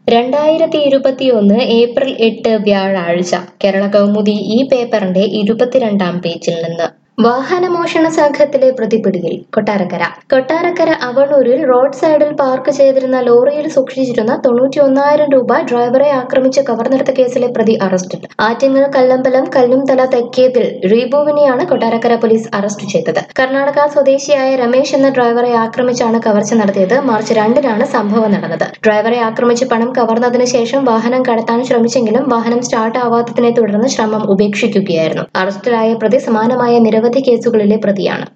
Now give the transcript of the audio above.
രണ്ടായിരത്തി ഇരുപത്തിയൊന്ന് ഏപ്രിൽ എട്ട് വ്യാഴാഴ്ച കേരള കൗമുദി ഈ പേപ്പറിന്റെ ഇരുപത്തിരണ്ടാം പേജിൽ നിന്ന് വാഹനമോഷണ സംഘത്തിലെ പ്രതിപിടിയിൽ കൊട്ടാരക്കര കൊട്ടാരക്കര അവണൂരിൽ റോഡ് സൈഡിൽ പാർക്ക് ചെയ്തിരുന്ന ലോറിയിൽ സൂക്ഷിച്ചിരുന്ന തൊണ്ണൂറ്റി ഒന്നായിരം രൂപ ഡ്രൈവറെ ആക്രമിച്ച് കവർന്നെടുത്ത കേസിലെ പ്രതി അറസ്റ്റിൽ ആറ്റിങ്ങൽ കല്ലമ്പലം കല്ലുംതല തെക്കേതിൽ റീബുവിനെയാണ് കൊട്ടാരക്കര പോലീസ് അറസ്റ്റ് ചെയ്തത് കർണാടക സ്വദേശിയായ രമേശ് എന്ന ഡ്രൈവറെ ആക്രമിച്ചാണ് കവർച്ച നടത്തിയത് മാർച്ച് രണ്ടിനാണ് സംഭവം നടന്നത് ഡ്രൈവറെ ആക്രമിച്ച് പണം കവർന്നതിന് ശേഷം വാഹനം കടത്താൻ ശ്രമിച്ചെങ്കിലും വാഹനം സ്റ്റാർട്ട് ആവാത്തതിനെ തുടർന്ന് ശ്രമം ഉപേക്ഷിക്കുകയായിരുന്നു അറസ്റ്റിലായ പ്രതി സമാനമായ നിരവധി കേസുകളിലെ പ്രതിയാണ്